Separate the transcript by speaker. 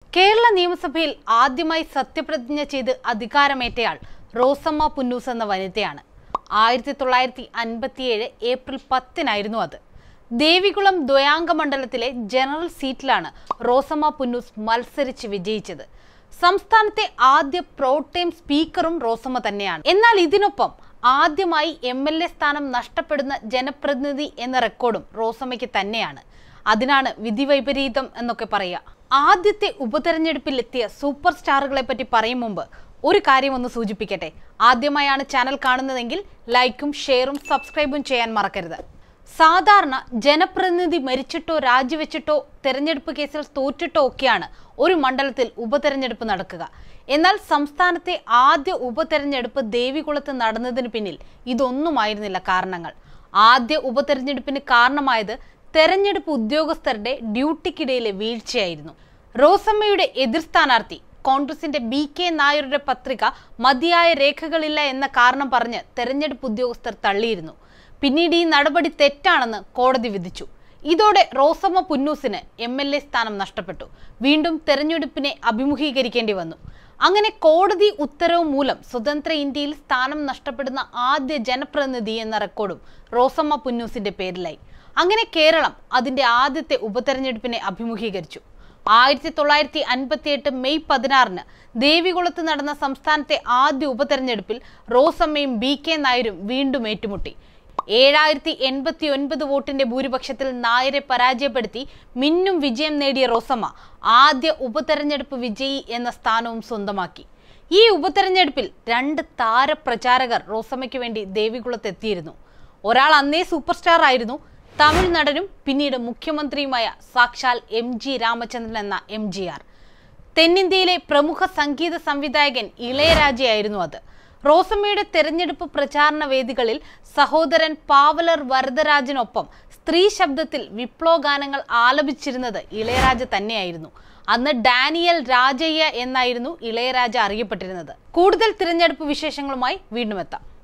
Speaker 1: കേരള നിയമസഭയിൽ ആദ്യമായി സത്യപ്രതിജ്ഞ ചെയ്ത് അധികാരമേറ്റയാൾ റോസമ്മ പുന്നൂസ് എന്ന വനിതയാണ് ആയിരത്തി തൊള്ളായിരത്തി അൻപത്തിയേഴ് ഏപ്രിൽ പത്തിനായിരുന്നു അത് ദേവികുളം ദ്വയാംഗ മണ്ഡലത്തിലെ ജനറൽ സീറ്റിലാണ് റോസമ്മ പുന്നൂസ് മത്സരിച്ച് വിജയിച്ചത് സംസ്ഥാനത്തെ ആദ്യ പ്രോട്ടൈം സ്പീക്കറും റോസമ്മ തന്നെയാണ് എന്നാൽ ഇതിനൊപ്പം ആദ്യമായി എം എൽ എ സ്ഥാനം നഷ്ടപ്പെടുന്ന ജനപ്രതിനിധി എന്ന റെക്കോർഡും റോസമ്മയ്ക്ക് തന്നെയാണ് അതിനാണ് വിധി വൈപരീതം എന്നൊക്കെ പറയുക ആദ്യത്തെ ഉപതെരഞ്ഞെടുപ്പിൽ എത്തിയ സൂപ്പർ സ്റ്റാറുകളെ പറ്റി പറയും മുമ്പ് ഒരു കാര്യം ഒന്ന് സൂചിപ്പിക്കട്ടെ ആദ്യമായാണ് ചാനൽ കാണുന്നതെങ്കിൽ ലൈക്കും ഷെയറും സബ്സ്ക്രൈബും ചെയ്യാൻ മറക്കരുത് സാധാരണ ജനപ്രതിനിധി മരിച്ചിട്ടോ രാജിവെച്ചിട്ടോ തെരഞ്ഞെടുപ്പ് കേസിൽ തോറ്റിട്ടോ ഒക്കെയാണ് ഒരു മണ്ഡലത്തിൽ ഉപതെരഞ്ഞെടുപ്പ് നടക്കുക എന്നാൽ സംസ്ഥാനത്തെ ആദ്യ ഉപതെരഞ്ഞെടുപ്പ് ദേവികുളത്ത് നടന്നതിന് പിന്നിൽ ഇതൊന്നുമായിരുന്നില്ല കാരണങ്ങൾ ആദ്യ ഉപതെരഞ്ഞെടുപ്പിന് കാരണമായത് തെരഞ്ഞെടുപ്പ് ഉദ്യോഗസ്ഥരുടെ ഡ്യൂട്ടിക്കിടയിലെ വീഴ്ചയായിരുന്നു റോസമ്മയുടെ എതിർ സ്ഥാനാർത്ഥി കോൺഗ്രസിന്റെ ബി കെ നായരുടെ പത്രിക മതിയായ രേഖകളില്ല എന്ന കാരണം പറഞ്ഞ് തെരഞ്ഞെടുപ്പ് ഉദ്യോഗസ്ഥർ തള്ളിയിരുന്നു പിന്നീട് ഈ നടപടി തെറ്റാണെന്ന് കോടതി വിധിച്ചു ഇതോടെ റോസമ്മ പുന്നൂസിന് എം എൽ എ സ്ഥാനം നഷ്ടപ്പെട്ടു വീണ്ടും തെരഞ്ഞെടുപ്പിനെ അഭിമുഖീകരിക്കേണ്ടി വന്നു അങ്ങനെ കോടതി ഉത്തരവ് മൂലം സ്വതന്ത്ര ഇന്ത്യയിൽ സ്ഥാനം നഷ്ടപ്പെടുന്ന ആദ്യ ജനപ്രതിനിധി എന്ന റെക്കോർഡും റോസമ്മ പുന്നൂസിന്റെ പേരിലായി അങ്ങനെ കേരളം അതിന്റെ ആദ്യത്തെ ഉപതെരഞ്ഞെടുപ്പിനെ അഭിമുഖീകരിച്ചു ആയിരത്തി തൊള്ളായിരത്തി അൻപത്തിയെട്ട് മെയ് പതിനാറിന് ദേവികുളത്ത് നടന്ന സംസ്ഥാനത്തെ ആദ്യ ഉപതെരഞ്ഞെടുപ്പിൽ റോസമ്മയും ബി കെ നായരും വീണ്ടും ഏറ്റുമുട്ടി ഏഴായിരത്തി എൺപത്തി ഒൻപത് വോട്ടിന്റെ ഭൂരിപക്ഷത്തിൽ നായരെ പരാജയപ്പെടുത്തി മിന്നും വിജയം നേടിയ റോസമ്മ ആദ്യ ഉപതെരഞ്ഞെടുപ്പ് വിജയി എന്ന സ്ഥാനവും സ്വന്തമാക്കി ഈ ഉപതെരഞ്ഞെടുപ്പിൽ രണ്ട് താരപ്രചാരകർ റോസമ്മയ്ക്ക് വേണ്ടി ദേവികുളത്ത് എത്തിയിരുന്നു ഒരാൾ അന്നേ സൂപ്പർ സ്റ്റാർ ആയിരുന്നു തമിഴ് നടനും പിന്നീട് മുഖ്യമന്ത്രിയുമായ സാക്ഷാൽ എം ജി രാമചന്ദ്രൻ എന്ന എം ജി ആർ തെന്നിന്ത്യയിലെ പ്രമുഖ സംഗീത സംവിധായകൻ ഇളയരാജയായിരുന്നു അത് റോസമ്മയുടെ തെരഞ്ഞെടുപ്പ് പ്രചാരണ വേദികളിൽ സഹോദരൻ പാവലർ വരദരാജനൊപ്പം സ്ത്രീ ശബ്ദത്തിൽ വിപ്ലവ ഗാനങ്ങൾ ആലപിച്ചിരുന്നത് ഇളയരാജ തന്നെയായിരുന്നു അന്ന് ഡാനിയൽ രാജയ്യ എന്നായിരുന്നു ഇളയരാജ അറിയപ്പെട്ടിരുന്നത് കൂടുതൽ തിരഞ്ഞെടുപ്പ് വിശേഷങ്ങളുമായി വീണ്ടും എത്താം